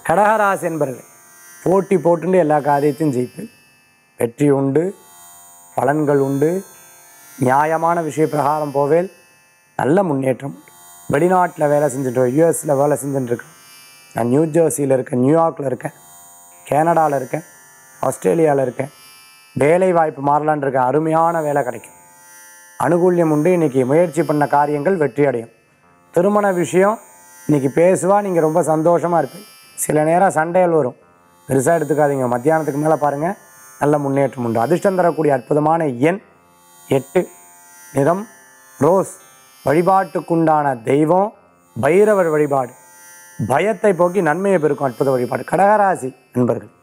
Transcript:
கடகராசி என்பர்கள் போட்டி போட்டுண்டு எல்லா காரியத்தையும் ஜெயிப்பேன் வெற்றி உண்டு பலன்கள் உண்டு நியாயமான விஷய பிரகாரம் போவேல் நல்ல முன்னேற்றம் உண்டு வெளிநாட்டில் வேலை செஞ்சுட்டு யூஎஸில் வேலை செஞ்சுட்டு இருக்கேன் நான் நியூ ஜெர்சியில் இருக்கேன் நியூயார்க்கில் இருக்கேன் கனடாவில் இருக்கேன் ஆஸ்திரேலியாவில் இருக்கேன் வேலை வாய்ப்பு மாறலான் இருக்கேன் அருமையான வேலை கிடைக்கும் அனுகூல்யம் உண்டு இன்றைக்கி முயற்சி பண்ண காரியங்கள் வெற்றி அடையும் திருமண விஷயம் இன்றைக்கி பேசுவா நீங்கள் ரொம்ப சந்தோஷமாக இருப்பீங்க சில நேரம் சண்டைகள் வரும் பெருசாக எடுத்துக்காதீங்க மத்தியானத்துக்கு மேலே பாருங்கள் நல்ல முன்னேற்றம் உண்டு அதிர்ஷ்டம் தரக்கூடிய அற்புதமான எண் எட்டு நிறம் ரோஸ் வழிபாட்டுக்குண்டான தெய்வம் பைரவர் வழிபாடு பயத்தை போக்கி நன்மையை பெருக்கும் அற்புத வழிபாடு கடகராசி நண்பர்கள்